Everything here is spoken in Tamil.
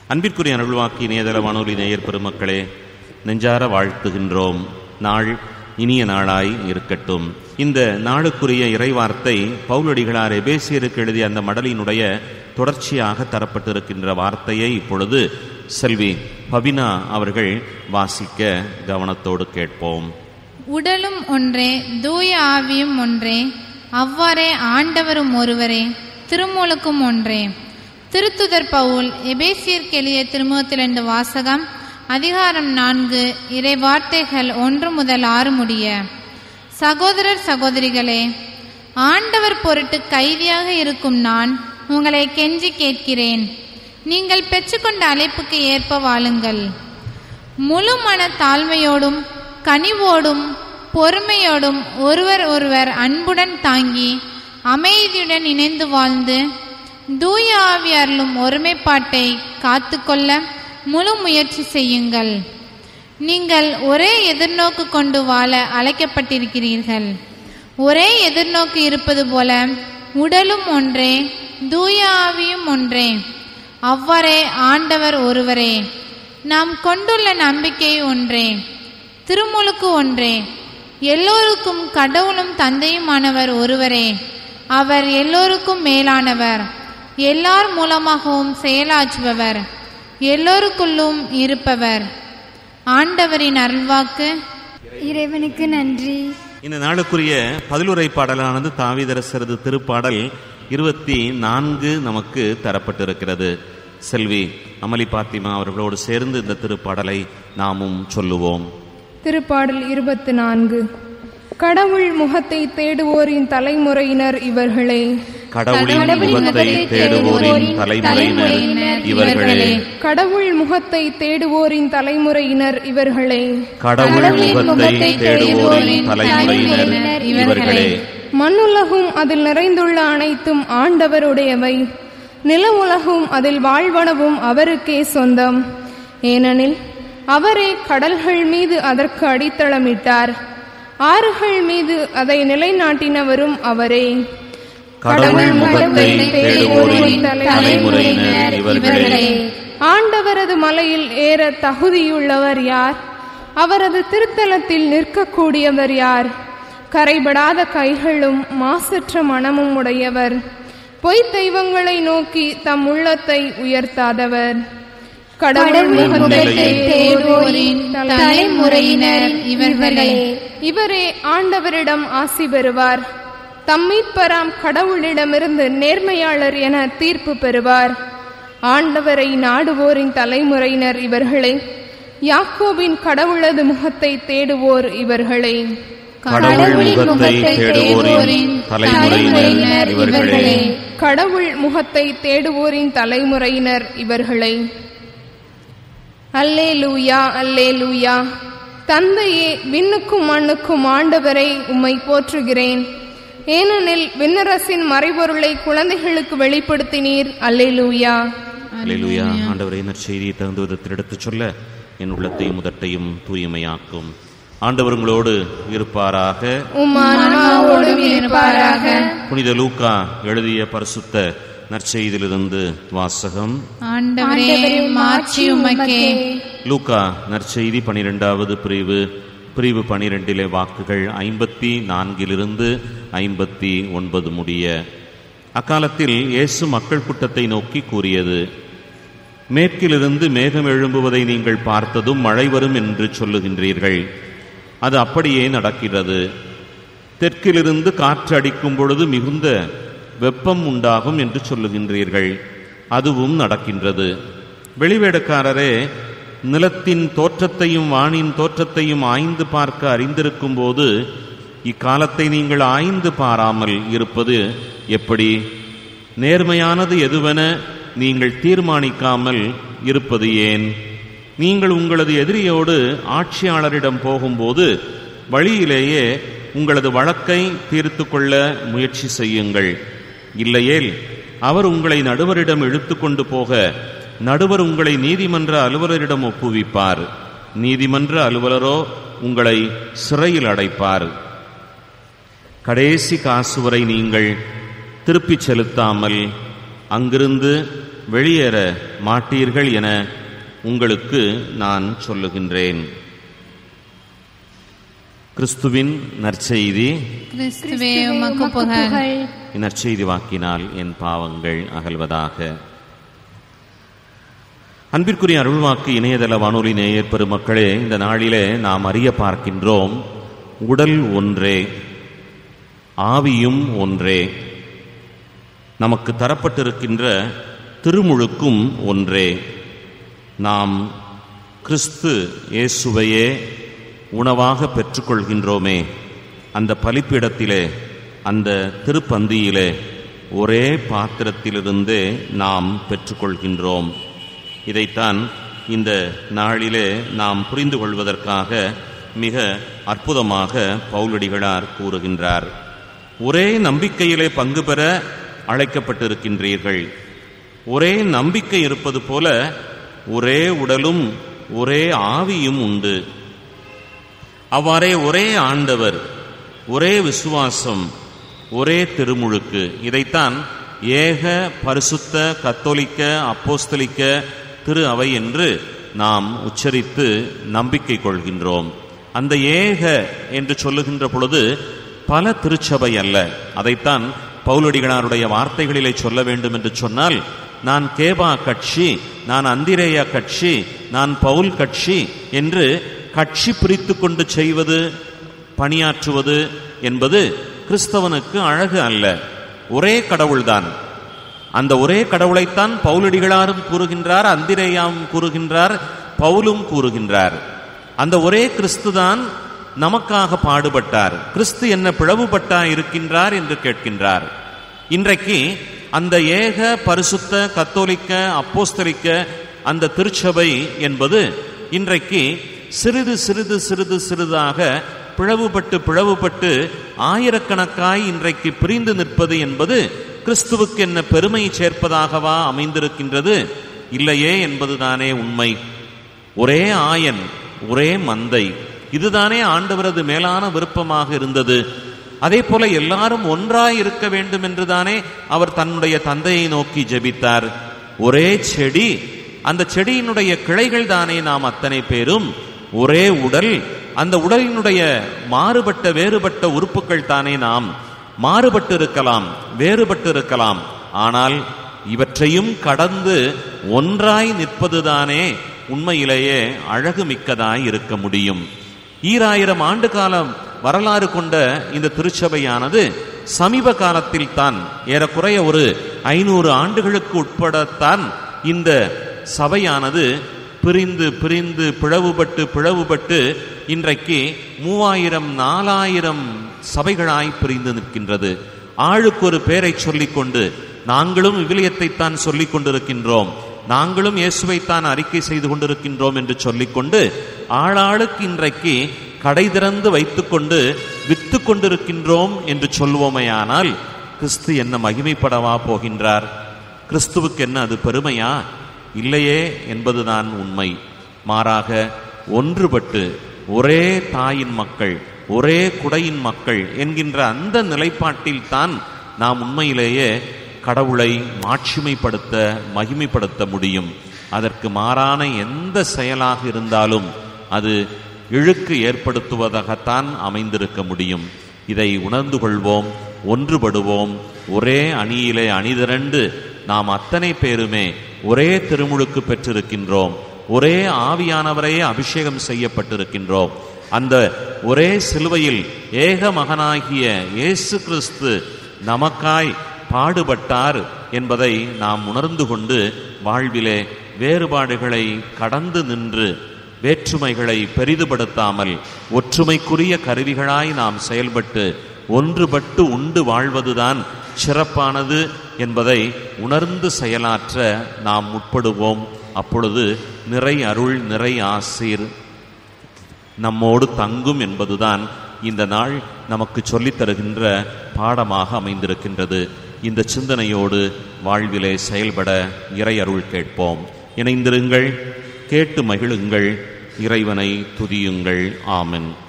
அன்பிற்குரிய அருள்வாக்கி இணையதள வானொலி நேயர் பெருமக்களே நெஞ்சார வாழ்த்துகின்றோம் நாள் இனிய நாளாய் இருக்கட்டும் இந்த நாளுக்குரிய இறைவார்த்தை பவுலடிகளார் எபேசியருக்கு எழுதிய அந்த மடலினுடைய தொடர்ச்சியாக தரப்பட்டிருக்கின்ற வார்த்தையை இப்பொழுது செல்வி பபினா அவர்கள் வாசிக்க கவனத்தோடு கேட்போம் உடலும் ஒன்றே தூய ஆவியும் ஒன்றே அவ்வாறே ஆண்டவரும் ஒருவரே திருமுழுக்கும் ஒன்றே திருத்துதர் பவுல் எபேசியர்க்கு எழுதிய திருமுகத்திலிருந்து வாசகம் அதிகாரம் நான்கு இறை வார்த்தைகள் ஒன்று முதல் ஆறு முடிய சகோதரர் சகோதரிகளே ஆண்டவர் பொருட்டு கைதியாக இருக்கும் நான் உங்களை கெஞ்சி கேட்கிறேன் நீங்கள் பெற்றுக்கொண்ட அழைப்புக்கு ஏற்ப வாழுங்கள் முழு மன தாழ்மையோடும் கனிவோடும் பொறுமையோடும் ஒருவர் ஒருவர் அன்புடன் தாங்கி அமைதியுடன் இணைந்து வாழ்ந்து தூய ஆவியாரிலும் ஒருமைப்பாட்டை காத்துக்கொள்ள முழு முயற்சி செய்யுங்கள் நீங்கள் ஒரே எதிர்நோக்கு கொண்டு வாழ அழைக்கப்பட்டிருக்கிறீர்கள் ஒரே எதிர்நோக்கு இருப்பது போல உடலும் ஒன்றே தூய ஆவியும் ஒன்றே அவ்வாறே ஆண்டவர் ஒருவரே நாம் கொண்டுள்ள நம்பிக்கை ஒன்றே திருமுழுக்கு ஒன்றே எல்லோருக்கும் கடவுளும் தந்தையுமானவர் ஒருவரே அவர் எல்லோருக்கும் மேலானவர் எல்லார் மூலமாகவும் செயலாற்றுபவர் எல்லோருக்குள்ளும் இருப்பவர் ஆண்டவரின் அருள்வாக்கு இறைவனுக்கு நன்றி இந்த நாளுக்குரிய பதிலுரை பாடலானது தாவிதரசரது திருப்பாடல் இருபத்தி நான்கு நமக்கு தரப்பட்டிருக்கிறது செல்வி அமளி பாத்திமா அவர்களோடு சேர்ந்து இந்த திருப்பாடலை நாமும் சொல்லுவோம் திருப்பாடல் இருபத்து நான்கு கடவுள் முகத்தை தேடுவோரின் தலைமுறையினர் இவர்களே கடவுளின் முகத்தை தேடுவோரின் தலைமுறையினர் இவர்களே கடவுள் முகத்தை தேடுவோரின் தலைமுறையினர் இவர்களே கடவுள் முகத்தை தேடுவோரின் தலைமுறையினர் இவர்களே மண்ணுலகும் அதில் நிறைந்துள்ள அனைத்தும் ஆண்டவருடையவை நில உலகும் அதில் வாழ்வனவும் அவருக்கே சொந்தம் ஏனெனில் அவரே கடல்கள் மீது அதற்கு அடித்தளமிட்டார் ஆறுகள் மீது அதை நிலைநாட்டினவரும் அவரே கடவுள் முகத்தை தேடுவோரின் தலைமுறையினர் இவர்களே ஆண்டவரது மலையில் ஏற தகுதியுள்ளவர் யார் அவரது திருத்தலத்தில் நிற்கக்கூடியவர் யார் கரைபடாத கைகளும் மாசற்ற மனமும் உடையவர் பொய்த் தெய்வங்களை நோக்கி தம் உள்ளத்தை உயர்த்தாதவர் கடவுள் முகத்தை தேடுவோரின் தலைமுறையினர் இவர்களே இவரே ஆண்டவரிடம் ஆசி பெறுவார் தம்மீட்பராம் கடவுளிடமிருந்து நேர்மையாளர் என தீர்ப்பு பெறுவார் ஆண்டவரை நாடுவோரின் தலைமுறையினர் இவர்களே யாக்கோபின் கடவுளது முகத்தை தேடுவோர் இவர்களே கடவுள் முகத்தை தேடுவோரின் தலைமுறையினர் இவர்களே கடவுள் முகத்தை தேடுவோரின் தலைமுறையினர் இவர்களே அல்லே லூயா அல்லே லூயா தந்தையே விண்ணுக்கும் மண்ணுக்கும் ஆண்டவரை உம்மை போற்றுகிறேன் ஏனெனில் விண்ணரசின் மறைபொருளை குழந்தைகளுக்கு வெளிப்படுத்தினீர் அல்லே லூயா அல்லேலூயா ஆண்டவரை நற்செய்தியை தகுந்த விதத்தில் எடுத்துச் சொல்ல என் உள்ளத்தையும் முதட்டையும் தூய்மையாக்கும் ஆண்டவர் உங்களோடு இருப்பாராக உம் ஆன்மாவோடும் இருப்பாராக புனித லூக்கா எழுதிய பரிசுத்த நற்செய்தியிலிருந்து வாசகம் ஆண்டவரே மாட்சி உமக்கே லூக்கா நற்செய்தி பனிரெண்டாவது பிரிவு பிரிவு பனிரெண்டிலே வாக்குகள் ஐம்பத்தி நான்கிலிருந்து ஐம்பத்தி ஒன்பது முடிய அக்காலத்தில் இயேசு மக்கள் கூட்டத்தை நோக்கி கூறியது மேற்கிலிருந்து மேகம் எழும்புவதை நீங்கள் பார்த்ததும் மழை வரும் என்று சொல்லுகின்றீர்கள் அது அப்படியே நடக்கிறது தெற்கிலிருந்து காற்று அடிக்கும் பொழுது மிகுந்த வெப்பம் உண்டாகும் என்று சொல்லுகின்றீர்கள் அதுவும் நடக்கின்றது வெளிவேடக்காரரே நிலத்தின் தோற்றத்தையும் வானின் தோற்றத்தையும் ஆய்ந்து பார்க்க அறிந்திருக்கும் போது இக்காலத்தை நீங்கள் ஆய்ந்து பாராமல் இருப்பது எப்படி நேர்மையானது எதுவென நீங்கள் தீர்மானிக்காமல் இருப்பது ஏன் நீங்கள் உங்களது எதிரியோடு ஆட்சியாளரிடம் போகும்போது வழியிலேயே உங்களது வழக்கை தீர்த்து கொள்ள முயற்சி செய்யுங்கள் இல்லையேல் அவர் உங்களை நடுவரிடம் இழுத்து கொண்டு போக நடுவர் உங்களை நீதிமன்ற அலுவலரிடம் ஒப்புவிப்பார் நீதிமன்ற அலுவலரோ உங்களை சிறையில் அடைப்பார் கடைசி காசு வரை நீங்கள் திருப்பிச் செலுத்தாமல் அங்கிருந்து வெளியேற மாட்டீர்கள் என உங்களுக்கு நான் சொல்லுகின்றேன் கிறிஸ்துவின் நற்செய்தி கிறிஸ்துவே உமக்கு புகழ் நற்செய்தி வாக்கினால் என் பாவங்கள் அகல்வதாக அன்பிற்குரிய அருள்வாக்கு இணையதள வானொலி நேயர் பெருமக்களே இந்த நாளிலே நாம் அறிய பார்க்கின்றோம் உடல் ஒன்றே ஆவியும் ஒன்றே நமக்கு தரப்பட்டிருக்கின்ற திருமுழுக்கும் ஒன்றே நாம் கிறிஸ்து இயேசுவையே உணவாக பெற்றுக்கொள்கின்றோமே அந்த பலிப்பிடத்திலே அந்த திருப்பந்தியிலே ஒரே பாத்திரத்திலிருந்தே நாம் பெற்றுக்கொள்கின்றோம் இதைத்தான் இந்த நாளிலே நாம் புரிந்து கொள்வதற்காக மிக அற்புதமாக பவுலடிகளார் கூறுகின்றார் ஒரே நம்பிக்கையிலே பங்கு பெற அழைக்கப்பட்டிருக்கின்றீர்கள் ஒரே நம்பிக்கை இருப்பது போல ஒரே உடலும் ஒரே ஆவியும் உண்டு அவ்வாறே ஒரே ஆண்டவர் ஒரே விசுவாசம் ஒரே திருமுழுக்கு இதைத்தான் ஏக பரிசுத்த கத்தோலிக்க அப்போஸ்தலிக்க திரு அவை என்று நாம் உச்சரித்து நம்பிக்கை கொள்கின்றோம் அந்த ஏக என்று சொல்லுகின்ற பொழுது பல திருச்சபை அல்ல அதைத்தான் பவுலடிகளாருடைய வார்த்தைகளிலே சொல்ல வேண்டும் என்று சொன்னால் நான் கேபா கட்சி நான் அந்திரேயா கட்சி நான் பவுல் கட்சி என்று கட்சி பிரித்து கொண்டு செய்வது பணியாற்றுவது என்பது கிறிஸ்தவனுக்கு அழகு அல்ல ஒரே கடவுள்தான் அந்த ஒரே கடவுளைத்தான் பவுலடிகளாரும் கூறுகின்றார் அந்திரேயாவும் கூறுகின்றார் பவுலும் கூறுகின்றார் அந்த ஒரே கிறிஸ்துதான் நமக்காக பாடுபட்டார் கிறிஸ்து என்ன பிளவுபட்டா இருக்கின்றார் என்று கேட்கின்றார் இன்றைக்கு அந்த ஏக பரிசுத்த கத்தோலிக்க அப்போஸ்தலிக்க அந்த திருச்சபை என்பது இன்றைக்கு சிறிது சிறிது சிறிது சிறிதாக பிளவுபட்டு பிளவுபட்டு ஆயிரக்கணக்காய் இன்றைக்கு பிரிந்து நிற்பது என்பது கிறிஸ்துவுக்கு என்ன பெருமை சேர்ப்பதாகவா அமைந்திருக்கின்றது இல்லையே என்பதுதானே உண்மை ஒரே ஆயன் ஒரே மந்தை இதுதானே ஆண்டவரது மேலான விருப்பமாக இருந்தது அதே போல எல்லாரும் ஒன்றாய் இருக்க வேண்டும் என்றுதானே அவர் தன்னுடைய தந்தையை நோக்கி ஜெபித்தார் ஒரே செடி அந்த செடியினுடைய கிளைகள் தானே நாம் அத்தனை பேரும் ஒரே உடல் அந்த உடலினுடைய மாறுபட்ட வேறுபட்ட உறுப்புகள் தானே நாம் மாறுபட்டு இருக்கலாம் வேறுபட்டு இருக்கலாம் ஆனால் இவற்றையும் கடந்து ஒன்றாய் நிற்பதுதானே உண்மையிலேயே அழகு மிக்கதாய் இருக்க முடியும் ஈராயிரம் ஆண்டு காலம் வரலாறு கொண்ட இந்த திருச்சபையானது சமீப காலத்தில் தான் ஏறக்குறைய ஒரு ஐநூறு ஆண்டுகளுக்கு உட்படத்தான் இந்த சபையானது பிரிந்து பிரிந்து பிளவுபட்டு பிளவுபட்டு இன்றைக்கு மூவாயிரம் நாலாயிரம் சபைகளாய் பிரிந்து நிற்கின்றது ஆளுக்கு ஒரு பேரை சொல்லிக்கொண்டு நாங்களும் விவிலியத்தைத்தான் சொல்லிக் கொண்டிருக்கின்றோம் நாங்களும் இயேசுவைத்தான் அறிக்கை செய்து கொண்டிருக்கின்றோம் என்று சொல்லிக்கொண்டு ஆளாளுக்கு இன்றைக்கு கடை திறந்து வைத்துக்கொண்டு வித்து கொண்டிருக்கின்றோம் என்று சொல்வோமையானால் கிறிஸ்து என்ன மகிமைப்படவா போகின்றார் கிறிஸ்துவுக்கு என்ன அது பெருமையா இல்லையே என்பதுதான் உண்மை மாறாக ஒன்றுபட்டு ஒரே தாயின் மக்கள் ஒரே குடையின் மக்கள் என்கின்ற அந்த நிலைப்பாட்டில் தான் நாம் உண்மையிலேயே கடவுளை மாட்சிமைப்படுத்த மகிமைப்படுத்த முடியும் அதற்கு மாறான எந்த செயலாக இருந்தாலும் அது இழுக்கு ஏற்படுத்துவதாகத்தான் அமைந்திருக்க முடியும் இதை உணர்ந்து கொள்வோம் ஒன்றுபடுவோம் ஒரே அணியிலே அணிதிரண்டு நாம் அத்தனை பேருமே ஒரே திருமுழுக்கு பெற்றிருக்கின்றோம் ஒரே ஆவியானவரையே அபிஷேகம் செய்யப்பட்டிருக்கின்றோம் அந்த ஒரே சிலுவையில் ஏக மகனாகிய இயேசு கிறிஸ்து நமக்காய் பாடுபட்டார் என்பதை நாம் உணர்ந்து கொண்டு வாழ்விலே வேறுபாடுகளை கடந்து நின்று வேற்றுமைகளை பெரிதுபடுத்தாமல் ஒற்றுமைக்குரிய கருவிகளாய் நாம் செயல்பட்டு ஒன்றுபட்டு உண்டு வாழ்வதுதான் சிறப்பானது என்பதை உணர்ந்து செயலாற்ற நாம் முற்படுவோம் அப்பொழுது நிறை அருள் நிறை ஆசீர் நம்மோடு தங்கும் என்பதுதான் இந்த நாள் நமக்கு சொல்லித் தருகின்ற பாடமாக அமைந்திருக்கின்றது இந்த சிந்தனையோடு வாழ்விலே செயல்பட இறை அருள் கேட்போம் இணைந்திருங்கள் கேட்டு மகிழுங்கள் இறைவனை துதியுங்கள் ஆமென்